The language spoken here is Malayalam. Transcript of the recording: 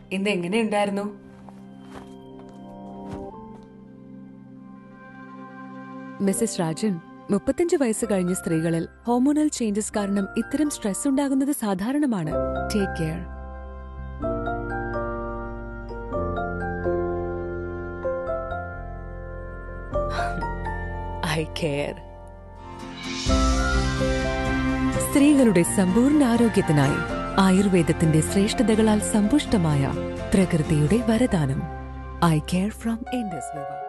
ഇന്ന് എങ്ങനെയുണ്ടായിരുന്നു മിസസ് രാജൻ മുപ്പത്തഞ്ച് വയസ്സ് കഴിഞ്ഞ സ്ത്രീകളിൽ ഹോർമോണൽ ചേഞ്ചസ് കാരണം ഇത്തരം സ്ട്രെസ് ഉണ്ടാകുന്നത് സാധാരണമാണ് ടേക്ക് കെയർ ഐ കെയർ സ്ത്രീകളുടെ സമ്പൂർണ്ണ ആരോഗ്യത്തിനായി ആയുർവേദത്തിന്റെ ശ്രേഷ്ഠതകളാൽ സമ്പുഷ്ടമായ പ്രകൃതിയുടെ വരദാനം ഐ കെയർ ഫ്രം ഇൻഡസ് വിവ